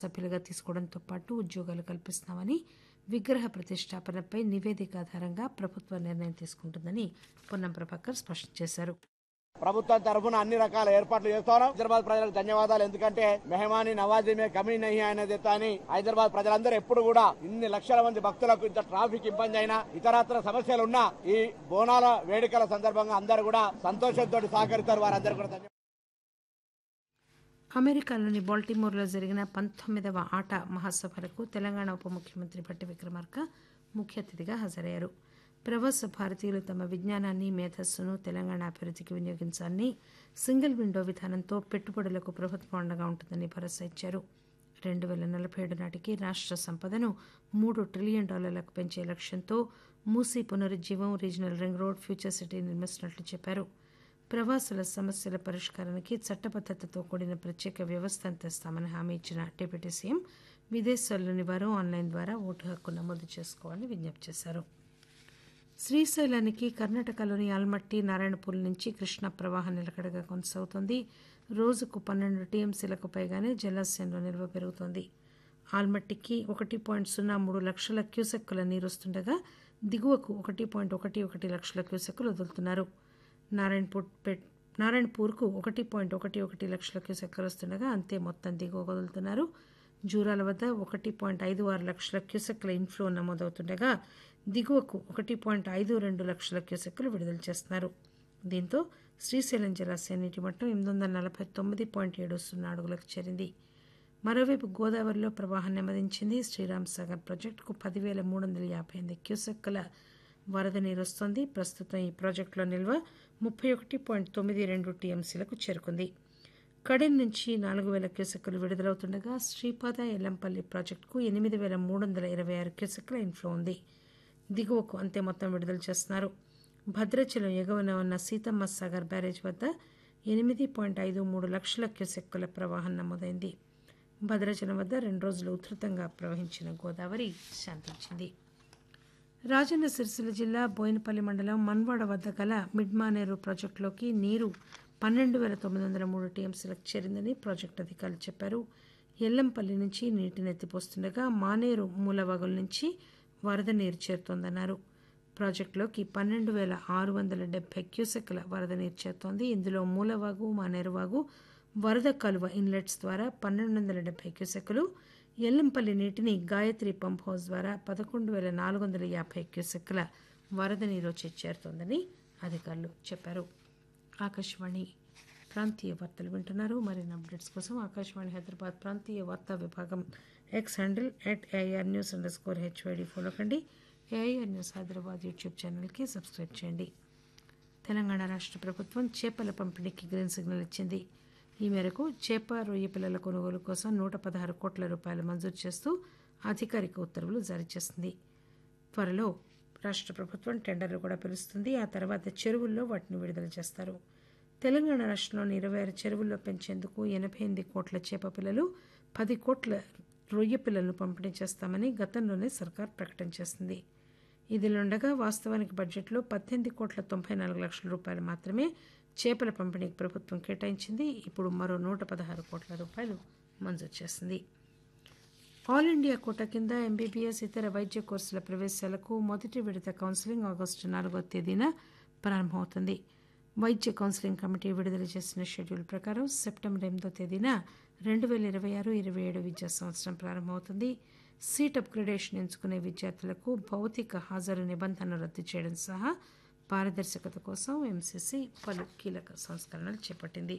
సభ్యులుగా తీసుకోవడంతో పాటు ఉద్యోగాలు కల్పిస్తామని విగ్రహ ప్రతిష్టాపనపై నివేదిక ఆధారంగా ప్రభుత్వం నిర్ణయం తీసుకుంటుందని పొన్నం ప్రభాకర్ స్పష్టం చేశారు ప్రభుత్వం తరఫున అన్ని రకాల ఏర్పాట్లు చేస్తాం హైదరాబాద్ ప్రజలకు ధన్యవాదాలు ఎందుకంటే మెహమాని నవాజీ మే కమీ నహి అనేది అని హైదరాబాద్ ప్రజలందరూ ఎప్పుడు కూడా ఇన్ని లక్షల మంది భక్తులకు ఇంత ట్రాఫిక్ ఇబ్బంది అయినా ఇతరత్ర సమస్యలు ఉన్నా ఈ బోనాల వేడుకల సందర్భంగా అందరూ కూడా సంతోషంతో సహకరిస్తారు వారందరూ కూడా ధన్యవాదాలు అమెరికాలోని బాల్టిమోర్లో జరిగిన పంతొమ్మిదవ ఆట మహాసభలకు తెలంగాణ ఉప ముఖ్యమంత్రి భట్టి విక్రమార్క ముఖ్య అతిథిగా హాజరయ్యారు ప్రవాస భారతీయులు తమ విజ్ఞానాన్ని మేధస్సును తెలంగాణ అభివృద్ధికి వినియోగించాలని సింగిల్ విండో విధానంతో పెట్టుబడులకు ప్రభుత్వం అండగా ఉంటుందని భరోసా ఇచ్చారు రెండు వేల నలభై ఏడు నాటికి రాష్ట్ర సంపదను మూడు ట్రిలియన్ డాలర్లకు పెంచే లక్ష్యంతో మూసీ పునరుజ్జీవం regional ring road future city నిర్మిస్తున్నట్లు చెప్పారు ప్రవాసుల సమస్యల పరిష్కారానికి చట్టబద్దతతో కూడిన ప్రత్యేక వ్యవస్థను తెస్తామని హామీ ఇచ్చిన డిప్యూటీ సీఎం విదేశాల్లోని వారు ఆన్లైన్ ద్వారా ఓటు హక్కు నమోదు చేసుకోవాలని విజ్ఞప్తి చేశారు శ్రీశైలానికి కర్ణాటకలోని ఆల్మట్టి నారాయణపూర్ నుంచి కృష్ణా ప్రవాహం నిలకడగా కొనసాగుతోంది రోజుకు పన్నెండు టీఎంసీలకు పైగానే జలాశయంలో నిల్వ పెరుగుతోంది ఆల్మట్టికి ఒకటి పాయింట్ సున్నా మూడు లక్షల క్యూసెక్కుల నీరు వస్తుండగా దిగువకు ఒకటి పాయింట్ ఒకటి ఒకటి లక్షల క్యూసెక్కులు వదులుతున్నారు నారాయణపూర్ పెట్ నారాయణపూర్కు ఒకటి పాయింట్ ఒకటి ఒకటి లక్షల క్యూసెక్కులు వస్తుండగా అంతే మొత్తం దిగువ వదులుతున్నారు జూరాల వద్ద ఒకటి పాయింట్ ఐదు ఆరు లక్షల క్యూసెక్కుల ఇన్ఫ్లో నమోదవుతుండగా దిగువకు ఒకటి పాయింట్ ఐదు రెండు లక్షల క్యూసెక్కులు విడుదల చేస్తున్నారు దీంతో శ్రీశైలం జలాశయ నీటి మట్టం ఎనిమిది వందల నలభై తొమ్మిది పాయింట్ ఏడు సున్నా అడుగులకు చేరింది మరోవైపు గోదావరిలో ప్రవాహం నెమ్మదించింది శ్రీరామ్ సాగర్ ప్రాజెక్టుకు పదివేల మూడు వందల యాభై ఎనిమిది క్యూసెక్కుల వరద నీరు వస్తోంది ప్రస్తుతం ఈ ప్రాజెక్టులో నిల్వ ముప్పై ఒకటి పాయింట్ తొమ్మిది రెండు టీఎంసీలకు చేరుకుంది కడెం నుంచి నాలుగు వేల క్యూసెక్కులు విడుదలవుతుండగా శ్రీపాద ఎల్లంపల్లి ప్రాజెక్టుకు ఎనిమిది వేల మూడు వందల ఇరవై ఆరు క్యూసెక్కుల ఇన్ఫ్లో ఉంది దిగువకు అంతే మొత్తం విడుదల చేస్తున్నారు భద్రాచలం ఎగువన ఉన్న సీతమ్మ సాగర్ బ్యారేజ్ వద్ద ఎనిమిది పాయింట్ ఐదు మూడు లక్షల క్యూసెక్కుల ప్రవాహం నమోదైంది భద్రాచలం వద్ద రెండు రోజులు ఉధృతంగా ప్రవహించిన గోదావరి శాంతించింది రాజన్న సిరిసిల్ల జిల్లా బోయినపల్లి మండలం మన్వాడ వద్ద గల మిడ్మానేరు ప్రాజెక్టులోకి నీరు పన్నెండు వేల తొమ్మిది వందల మూడు టీఎంసీలకు చేరిందని ప్రాజెక్టు అధికారులు చెప్పారు ఎల్లంపల్లి నుంచి నీటిని ఎత్తిపోస్తుండగా మానేరు మూలవాగుల నుంచి వరద నీరు చేరుతోందన్నారు ప్రాజెక్టులోకి పన్నెండు వేల ఆరు వందల డెబ్బై క్యూసెక్ల వరద నీరు చేరుతోంది ఇందులో మూలవాగు మానేరువాగు వరద కలువ ఇన్లెట్స్ ద్వారా పన్నెండు వందల డెబ్బై క్యూసెక్కులు ఎల్లంపల్లి నీటిని గాయత్రి పంప్ హౌస్ ద్వారా పదకొండు వేల నాలుగు వందల యాభై క్యూసెక్కుల వరద నీరు వచ్చి చేరుతోందని అధికారులు చెప్పారు ఆకాశవాణి ప్రాంతీయ వార్తలు వింటున్నారు మరిన్ని అప్డేట్స్ కోసం ఆకాశవాణి హైదరాబాద్ ప్రాంతీయ వార్తా విభాగం X handle at AIR news underscore HYD follow కండి ఏఐఆర్ న్యూస్ హైదరాబాద్ యూట్యూబ్ ఛానల్కి సబ్స్క్రైబ్ చేయండి తెలంగాణ రాష్ట్ర ప్రభుత్వం చేపల పంపిణీకి గ్రీన్ సిగ్నల్ ఇచ్చింది ఈ మేరకు చేప రొయ్య పిల్లల కొనుగోలు కోసం నూట పదహారు కోట్ల రూపాయలు మంజూరు చేస్తూ అధికారిక ఉత్తర్వులు జారీ చేసింది త్వరలో రాష్ట్ర ప్రభుత్వం టెండర్లు కూడా పిలుస్తుంది ఆ తర్వాత చెరువుల్లో వాటిని విడుదల చేస్తారు తెలంగాణ రాష్ట్రంలోని ఇరవై ఆరు చెరువుల్లో పెంచేందుకు ఎనభై ఎనిమిది కోట్ల చేప పిల్లలు పది కోట్ల రొయ్య పిల్లలను పంపిణీ చేస్తామని గతంలోనే సర్కార్ ప్రకటన చేసింది ఇదిలుండగా వాస్తవానికి బడ్జెట్లో పద్దెనిమిది కోట్ల తొంభై నాలుగు లక్షల రూపాయలు మాత్రమే చేపల పంపిణీకి ప్రభుత్వం కేటాయించింది ఇప్పుడు మరో నూట పదహారు కోట్ల రూపాయలు మంజూరు చేసింది ఆల్ ఇండియా కోటా కింద ఎంబీబీఎస్ ఇతర వైద్య కోర్సుల ప్రవేశాలకు మొదటి విడత కౌన్సిలింగ్ ఆగస్టు నాలుగో తేదీన ప్రారంభమవుతుంది వైద్య కౌన్సిలింగ్ కమిటీ విడుదల చేసిన షెడ్యూల్ ప్రకారం సెప్టెంబర్ ఎనిమిదో తేదీన రెండు వేల ఇరవై ఆరు ఇరవై ఏడు విద్యా సంవత్సరం ప్రారంభమవుతుంది సీట్ అప్గ్రేడేషన్ ఎంచుకునే విద్యార్థులకు భౌతిక హాజరు నిబంధనలు రద్దు చేయడం సహా పారదర్శకత కోసం ఎంసీసీ పలు కీలక సంస్కరణలు చేపట్టింది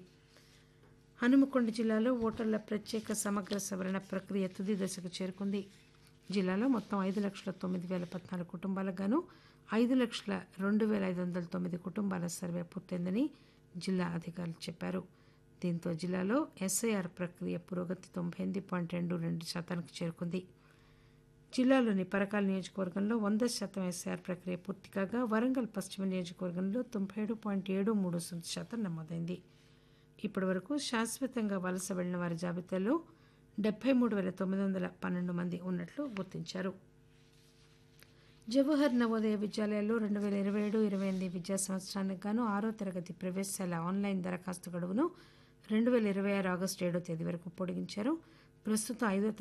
హనుమకొండ జిల్లాలో ఓటర్ల ప్రత్యేక సమగ్ర సవరణ ప్రక్రియ తుది దశకు చేరుకుంది జిల్లాలో మొత్తం ఐదు లక్షల తొమ్మిది వేల పద్నాలుగు కుటుంబాలకు గాను ఐదు లక్షల రెండు వేల ఐదు వందల తొమ్మిది కుటుంబాల సర్వే పూర్తయిందని జిల్లా అధికారులు చెప్పారు దీంతో జిల్లాలో ఎస్ఐఆర్ ప్రక్రియ పురోగతి తొంభై ఎనిమిది పాయింట్ రెండు రెండు శాతానికి చేరుకుంది జిల్లాలోని పరకాల నియోజకవర్గంలో వంద శాతం ఎస్ఐఆర్ ప్రక్రియ పూర్తి కాగా వరంగల్ పశ్చిమ నియోజకవర్గంలో తొంభై ఏడు పాయింట్ ఏడు మూడు శాతం నమోదైంది ఇప్పటి వరకు శాశ్వతంగా వలస వెళ్లిన వారి జాబితాలో డెబ్బై మూడు వేల తొమ్మిది వందల పన్నెండు మంది ఉన్నట్లు గుర్తించారు జవహర్ నవోదయ విద్యాలయాల్లో రెండు వేల ఇరవై ఏడు ఇరవై ఎనిమిది విద్యా సంవత్సరానికి గాను ఆరో తరగతి ప్రవేశాల ఆన్లైన్ దరఖాస్తు గడువును రెండు వేల ఇరవై ఆరు ఆగస్టు ఏడో తేదీ వరకు పొడిగించారు ప్రస్తుతం ఐదో